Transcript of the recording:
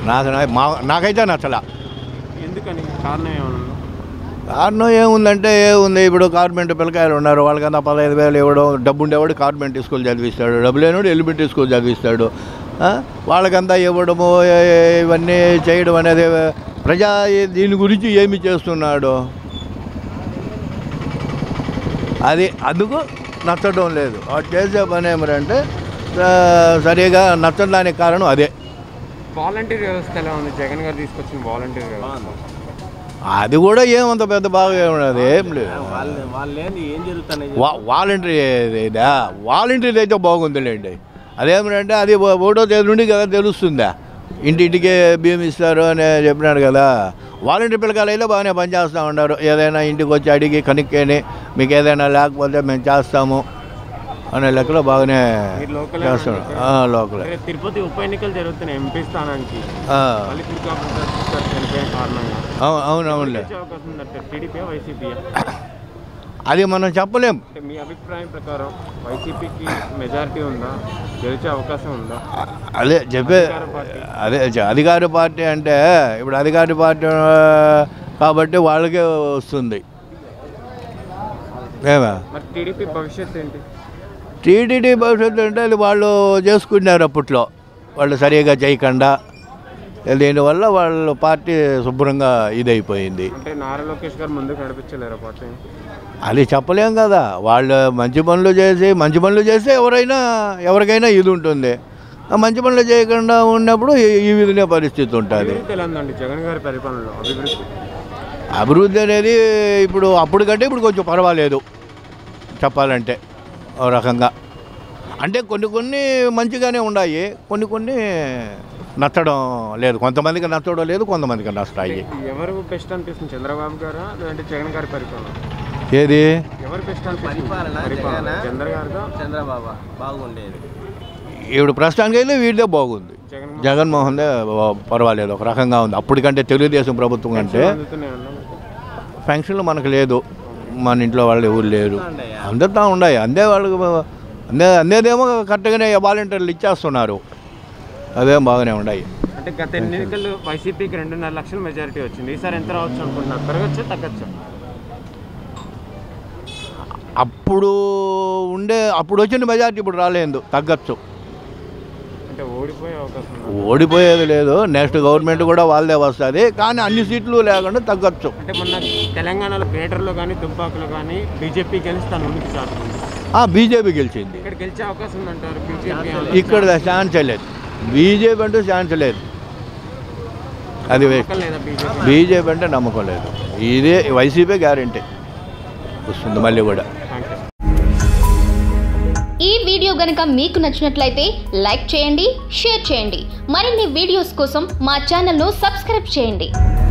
నాకు నా- మా నాకైతే నచ్చలా ఎందుకని కారణం ఏమైనా ఉందా? కారణం ఏముందంటే ఏముంది ఇప్పుడు కార్పెంట్ పిల్లకాయలు ఉన్నారు వాళ్ళకంతా పదహైదు వేలు ఇవ్వడం డబ్బు ఉండేవాడు కార్పెంట్ స్కూల్ చదివిస్తాడు డబ్బు లేనివాడు ఎలిమెంటరీ స్కూల్ చదివిస్తాడు ఆ? వాళ్ళకంతా ఇవ్వడము ఏ- ఏ- ఇవన్నీ చేయడం అనేది ప్రజా దీని గురించి ఏమి చేస్తున్నాడు అది అందుకు నచ్చడం లేదు వాడు చేసే పని ఏమిటంటే ఆ, సరిగా నచ్చడానికి కారణం అదే వాలంటీర్ వ్యవస్థ ఎలా ఉంది జగన్ గారు తీసుకొచ్చిన వాలంటీర్ వ్యవస్థ అది కూడా ఏమంత పెద్ద బాగా ఏమన్నది ఏం లేదు వాళ్ళు వాళ్ళు ఏంది ఏం జరుగుతున్నాయి వా వాలంటరీ ఇదా వాలంటరీ అయితే బాగుందిలేండి అదేమిటంటే అది ఓ- ఒకటో తేదీ నుండి కదా తెలుస్తుందా ఇంటింటికే బియ్యం ఇస్తారు అని చెప్పినాడు కదా వాలంటీర్ పిల్లకాయలు అయితే బాగానే పనిచేస్తూ ఉన్నారు ఏదైనా ఇంటికి వచ్చి అడిగి కనుక్కొని మీకు ఏదైనా లేకపోతే మేము చేస్తాము అనే లెక్కలో బాగానే మీరు లోకల్ చేస్తున్నాడు లోకలే రేపు తిరుపతి ఉప ఎన్నికలు జరుగుతున్నాయి ఎంపీ స్థానానికి ఆ, మళ్ళీ తిరుపతి గారు చనిపోయిన కారణంగా అవును అవును అవునులే వచ్చే అవకాశం ఉందంటే టీడీపీ వైసీపీ అది మనం చెప్పలేం అంటే మీ అభిప్రాయం ప్రకారం వైసీపీకి మెజారిటీ ఉందా గెలిచే అవకాశం ఉందా అదే చెప్పే అధికార పార్టీ. అదే చ- అధికార పార్టీ అంటే ఇప్పుడు అధికార పార్టీ ఆ, కాబట్టి వాళ్ళకే వస్తుంది ఏమా మరి టీడీపీ భవిష్యత్తు ఏంటి టీటీడీ భవిష్యత్తు అంటే అది వాళ్ళు చేసుకున్నారు అప్పట్లో వాళ్ళు సరిగా చేయకుండా దీనివల్ల వాళ్ళ పార్టీ శుభ్రంగా ఇదైపోయింది అంటే నారా లోకేష్ గారు ముందుకు నడిపించలేరు పార్టీ అది చెప్పలేం కదా వాళ్ళు మంచి పనులు చేసి మంచి పనులు చేస్తే ఎవరైనా ఎవరికైనా ఇది ఉంటుంది ఆ మంచి పనులు చేయకుండా ఉన్నప్పుడు ఈ- ఈ విధంగా పరిస్థితి ఉంటుంది అభివృద్ధి ఎలా ఉందండి జగన్ గారి పరిపాలనలో అభివృద్ధి అభివృద్ధి అనేది ఇప్పుడు అప్పుడు కంటే ఇప్పుడు కొంచెం పర్వాలేదు చెప్పాలంటే ఓ రకంగా అంటే కొన్ని కొన్ని మంచిగానే ఉన్నాయి కొన్ని కొన్ని నచ్చడం లేదు కొంతమందికి నచ్చడం లేదు కొంతమందికి నచ్చుతాయి ఎవరు బెస్ట్ అనిపిస్తుంది చంద్రబాబు గారా లేదంటే జగన్ గారి పరిపాలన ఏది ఎవరు బెస్ట్ అనిపిస్తుంది పరిపాలన పరిపాలన జగనా? చంద్ర గారిదా చంద్రబాబు బాగుండేది ఇప్పుడు ప్రస్తుతానికి అయితే వీడిదే బాగుంది జగన్ జగన్మోహన్దే పర్వాలేదు ఒక రకంగా ఉంది అప్పటికంటే తెలుగుదేశం ప్రభుత్వం కంటే అందుతున్నాయి అన్న పెన్షన్లు మనకు లేదు మన ఇంట్లో వాళ్ళు ఎవరు లేరు ఉన్నాయా? అందుతా ఉన్నాయి అందే వాళ్ళకి అందే అందేదేమో కరెక్ట్గానే వాలంటీర్లు ఇచ్చేస్తున్నారు అదేం బాగానే ఉన్నాయి అంటే గత ఎన్నికలు వైసీపీకి రెండున్నర లక్షల మెజారిటీ వచ్చింది ఈసారి ఎంత రావచ్చు అనుకుంటున్నారు పెరగచ్చా తగ్గచ్చా అప్పుడు ఉండే అప్పుడు వచ్చిన మెజార్టీ ఇప్పుడు రాలేదు తగ్గచ్చు అంటే ఓడిపోయే అవకాశం ఉంది ఓడిపోయేది లేదు నెక్స్ట్ గవర్నమెంట్ కూడా వాళ్ళదే వస్తుంది కానీ అన్ని సీట్లు లేకుండా తగ్గచ్చు అంటే మొన్న తెలంగాణలో గ్రేటర్లో కానీ దుబ్బాకులో కానీ బీజేపీ గెలిచి తను ఉనికి చాటుతుంది ఆ బీజేపీ గెలిచింది ఇక్కడ గెలిచే అవకాశం ఉందంటారు బీజేపీ ఇక్కడ ఛాన్స్ లేదు బీజేపీ అంటే ఛాన్స్ లేదు అది వేస్ట్ లేదా బీజేపీ బీజేపీ అంటే నమ్మకం లేదు ఇదే వైసీపీ గ్యారంటీ వస్తుంది మళ్ళీ కూడా థ్యాంక్ యూ ఈ వీడియో గనక మీకు నచ్చినట్లయితే లైక్ చేయండి షేర్ చేయండి మరిన్ని వీడియోస్ కోసం మా ఛానల్ను సబ్స్క్రైబ్ చేయండి